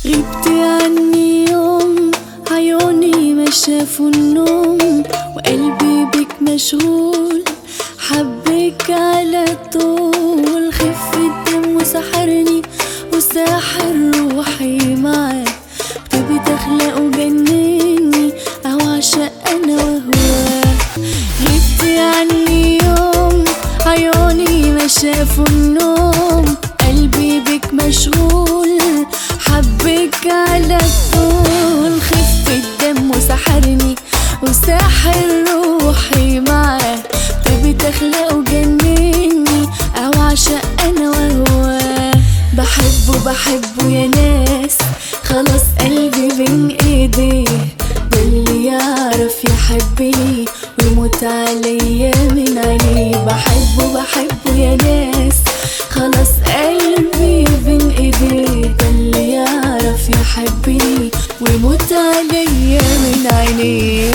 غبتي عني يوم عيوني ما شافوا النوم وقلبي بك مشغول حبك على طول خف الدم وسحرني وساحر روحي معاك ابتدي تخلق وجنني او عشق انا وهواك غبتي عني يوم عيوني ما شافوا النوم قلبي بك مشغول حبك على طول خف الدم وسحرني وساحر روحي معاه طيبي تخلق وجنني او عشق انا وهواه بحبه بحبه يا ناس خلاص قلبي بين ايديه ده اللي يعرف يحبني ويموت عليا من عينيه بحبه بحبه يا ناس خلاص قلبي بين ايديه ده اللي يعرف يحبني ويموت عليا من عينيه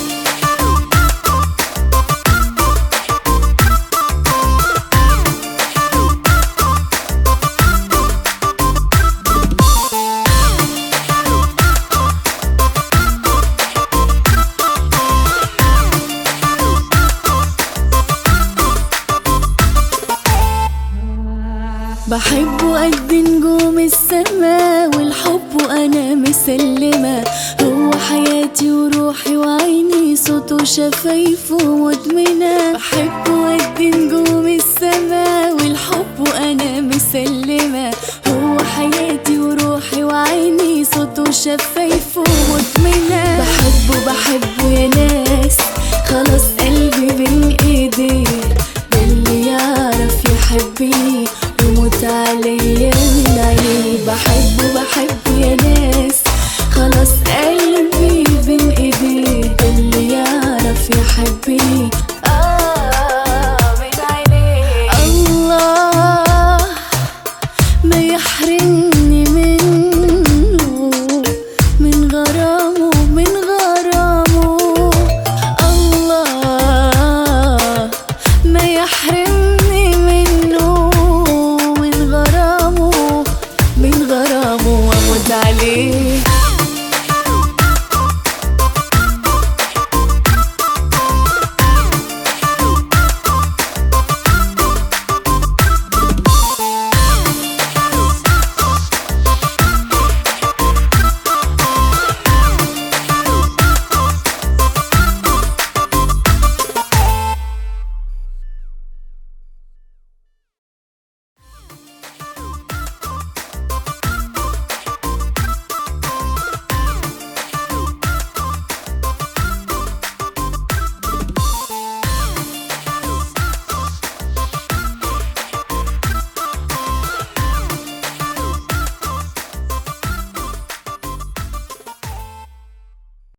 بحبه قد نجوم السما والحب وانا مسلمة هو حياتي وروحي وعيني صوته وشفايفه مدمنة بحبه قد نجوم السما والحب وانا مسلمة هو حياتي وروحي وعيني صوته وشفايفه مدمنة بحبه بحبه يا ناس خلاص قلبي بين ايديه ده اللي يعرف يحبني ويموت عليا من عينيه بحب